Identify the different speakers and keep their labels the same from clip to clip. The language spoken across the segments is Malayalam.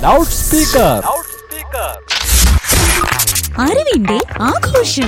Speaker 1: ലൗഡ് സ്പീക്കർ
Speaker 2: അറിവിന്റെ ആഘോഷം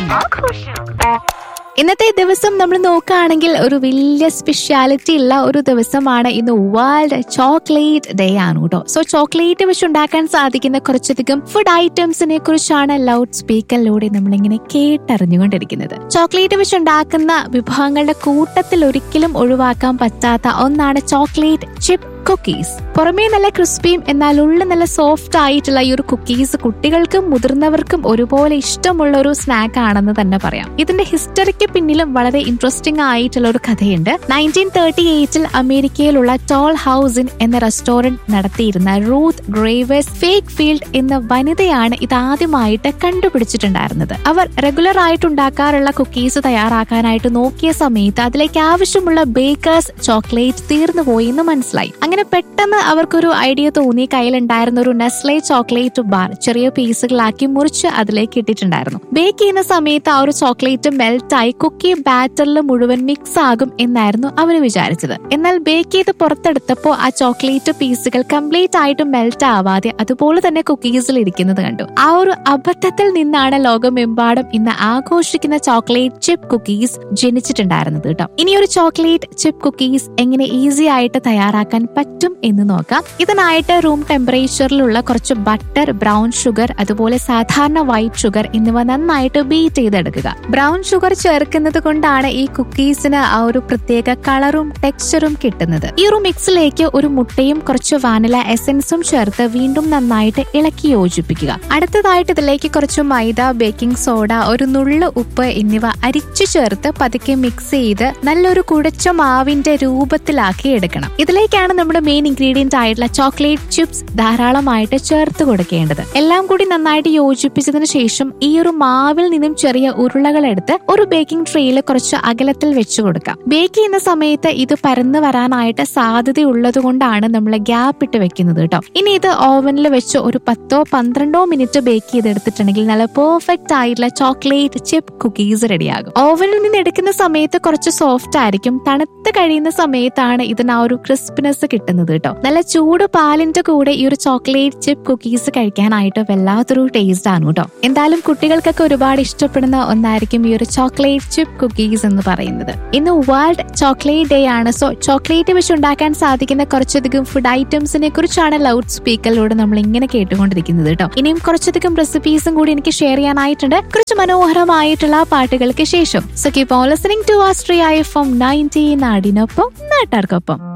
Speaker 3: ഇന്നത്തെ ദിവസം നമ്മൾ നോക്കുകയാണെങ്കിൽ ഒരു വലിയ സ്പെഷ്യാലിറ്റി ഉള്ള ഒരു ദിവസമാണ് ഇന്ന് വേൾഡ് ചോക്ലേറ്റ് ഡേ ആണ് കേട്ടോ സോ ചോക്ലേറ്റ് വെച്ച് ഉണ്ടാക്കാൻ സാധിക്കുന്ന കുറച്ചധികം ഫുഡ് ഐറ്റംസിനെ കുറിച്ചാണ് ലൗഡ് സ്പീക്കറിലൂടെ നമ്മളിങ്ങനെ കേട്ടറിഞ്ഞുകൊണ്ടിരിക്കുന്നത് ചോക്ലേറ്റ് വെച്ച് ഉണ്ടാക്കുന്ന വിഭവങ്ങളുടെ കൂട്ടത്തിൽ ഒരിക്കലും ഒഴിവാക്കാൻ പറ്റാത്ത ഒന്നാണ് ചോക്ലേറ്റ് ചിപ്പ് കുക്കീസ് പുറമേ നല്ല ക്രിസ്പിയും എന്നാൽ ഉള്ളിൽ നല്ല സോഫ്റ്റ് ആയിട്ടുള്ള ഈ ഒരു കുക്കീസ് കുട്ടികൾക്കും മുതിർന്നവർക്കും ഒരുപോലെ ഇഷ്ടമുള്ള ഒരു സ്നാക്ക് ആണെന്ന് തന്നെ പറയാം ഇതിന്റെ ഹിസ്റ്ററിക്ക് പിന്നിലും വളരെ ഇൻട്രസ്റ്റിംഗ് ആയിട്ടുള്ള ഒരു കഥയുണ്ട് നയൻറ്റീൻ തേർട്ടി എയ്റ്റിൽ അമേരിക്കയിലുള്ള ടോൾ ഹൗസിൻ എന്ന റെസ്റ്റോറന്റ് നടത്തിയിരുന്ന റൂത്ത് ഗ്രേവേഴ്സ് ഫേക്ക് ഫീൽഡ് എന്ന വനിതയാണ് ഇതാദ്യമായിട്ട് കണ്ടുപിടിച്ചിട്ടുണ്ടായിരുന്നത് അവർ റെഗുലർ ആയിട്ട് ഉണ്ടാക്കാറുള്ള കുക്കീസ് തയ്യാറാക്കാനായിട്ട് നോക്കിയ സമയത്ത് അതിലേക്ക് ആവശ്യമുള്ള ബേക്കേഴ്സ് ചോക്ലേറ്റ് തീർന്നുപോയി എന്ന് മനസ്സിലായി അങ്ങനെ പെട്ടെന്ന് അവർക്കൊരു ഐഡിയ തോന്നി കയ്യിലുണ്ടായിരുന്ന ഒരു നെസ്ലെ ചോക്ലേറ്റ് ബാർ ചെറിയ പീസുകളാക്കി മുറിച്ച് അതിലേക്ക് ഇട്ടിട്ടുണ്ടായിരുന്നു ബേക്ക് ചെയ്യുന്ന സമയത്ത് ആ ഒരു ചോക്ലേറ്റ് മെൽറ്റ് ആയി കുക്കി ബാറ്ററിൽ മുഴുവൻ മിക്സ് ആകും എന്നായിരുന്നു അവർ വിചാരിച്ചത് എന്നാൽ ബേക്ക് ചെയ്ത് പുറത്തെടുത്തപ്പോൾ ആ ചോക്ലേറ്റ് പീസുകൾ കംപ്ലീറ്റ് ആയിട്ട് മെൽറ്റ് ആവാതെ അതുപോലെ തന്നെ കുക്കീസിൽ ഇരിക്കുന്നത് കണ്ടു ആ ഒരു അബദ്ധത്തിൽ നിന്നാണ് ലോകമെമ്പാടും ഇന്ന് ആഘോഷിക്കുന്ന ചോക്ലേറ്റ് ചിപ്പ് കുക്കീസ് ജനിച്ചിട്ടുണ്ടായിരുന്നത് കേട്ടോ ഇനി ഒരു ചോക്ലേറ്റ് ചിപ്പ് കുക്കീസ് എങ്ങനെ ഈസി ആയിട്ട് തയ്യാറാക്കാൻ പറ്റും എന്ന് നോക്കാം ഇതിനായിട്ട് റൂം ടെമ്പറേച്ചറിലുള്ള കുറച്ച് ബട്ടർ ബ്രൗൺ ഷുഗർ അതുപോലെ സാധാരണ വൈറ്റ് ഷുഗർ എന്നിവ നന്നായിട്ട് ബീറ്റ് ചെയ്തെടുക്കുക ബ്രൗൺ ഷുഗർ ചേർക്കുന്നത് കൊണ്ടാണ് ഈ കുക്കീസിന് ആ ഒരു പ്രത്യേക കളറും ടെക്സ്ചറും കിട്ടുന്നത് ഈ ഒരു മിക്സിലേക്ക് ഒരു മുട്ടയും കുറച്ച് വാനില എസൻസും ചേർത്ത് വീണ്ടും നന്നായിട്ട് ഇളക്കി യോജിപ്പിക്കുക അടുത്തതായിട്ട് ഇതിലേക്ക് കുറച്ച് മൈദ ബേക്കിംഗ് സോഡ ഒരു നുള്ളു ഉപ്പ് എന്നിവ അരിച്ചു ചേർത്ത് പതുക്കെ മിക്സ് ചെയ്ത് നല്ലൊരു കുഴച്ച മാവിന്റെ രൂപത്തിലാക്കി എടുക്കണം ഇതിലേക്കാണ് നമ്മുടെ മെയിൻ ഇൻഗ്രീഡിയന്റ് ആയിട്ടുള്ള ചോക്ലേറ്റ് ചിപ്സ് ധാരാളമായിട്ട് ചേർത്ത് കൊടുക്കേണ്ടത് എല്ലാം കൂടി നന്നായിട്ട് യോജിപ്പിച്ചതിന് ശേഷം ഈ ഒരു മാവിൽ നിന്നും ചെറിയ ഉരുളകൾ എടുത്ത് ഒരു ബേക്കിംഗ് ട്രേയിൽ കുറച്ച് അകലത്തിൽ വെച്ചു കൊടുക്കാം ബേക്ക് ചെയ്യുന്ന സമയത്ത് ഇത് പരന്നു വരാനായിട്ട് സാധ്യതയുള്ളത് കൊണ്ടാണ് നമ്മൾ ഗ്യാപ്പ് ഇട്ട് വെക്കുന്നത് കേട്ടോ ഇനി ഇത് ഓവനിൽ വെച്ച് ഒരു പത്തോ പന്ത്രണ്ടോ മിനിറ്റ് ബേക്ക് ചെയ്തെടുത്തിട്ടുണ്ടെങ്കിൽ നല്ല പെർഫെക്റ്റ് ആയിട്ടുള്ള ചോക്ലേറ്റ് ചിപ്പ് കുക്കീസ് റെഡിയാകും ഓവനിൽ നിന്ന് എടുക്കുന്ന സമയത്ത് കുറച്ച് സോഫ്റ്റ് ആയിരിക്കും തണുത്ത് കഴിയുന്ന സമയത്താണ് ഇതിന് ആ ഒരു ക്രിസ്പിനെസ് കിട്ടുന്നത് കേട്ടോ നല്ല ചൂട് പാലിന്റെ കൂടെ ഈ ഒരു ചോക്ലേറ്റ് ചിപ്പ് കുക്കീസ് കഴിക്കാനായിട്ട് വല്ലാത്തൊരു ടേസ്റ്റ് ആണ് കേട്ടോ എന്തായാലും കുട്ടികൾക്കൊക്കെ ഒരുപാട് ഇഷ്ടപ്പെടുന്ന ഒന്നായിരിക്കും ഈ ഒരു ചോക്ലേറ്റ് ചിപ്പ് കുക്കീസ് എന്ന് പറയുന്നത് ഇന്ന് വേൾഡ് ചോക്ലേറ്റ് ഡേ ആണ് സോ ചോക്ലേറ്റ് വെച്ച് ഉണ്ടാക്കാൻ സാധിക്കുന്ന കുറച്ചധികം ഫുഡ് ഐറ്റംസിനെ കുറിച്ചാണ് ലൗഡ് സ്പീക്കറിലൂടെ നമ്മൾ ഇങ്ങനെ കേട്ടുകൊണ്ടിരിക്കുന്നത് കേട്ടോ ഇനിയും കുറച്ചധികം റെസിപ്പീസും കൂടി എനിക്ക് ഷെയർ ചെയ്യാനായിട്ടുണ്ട് കുറച്ച് മനോഹരമായിട്ടുള്ള പാട്ടുകൾക്ക് ശേഷം so keep on listening to Ashraya F M ninety നാടിനൊപ്പം നാട്ടാർക്കൊപ്പം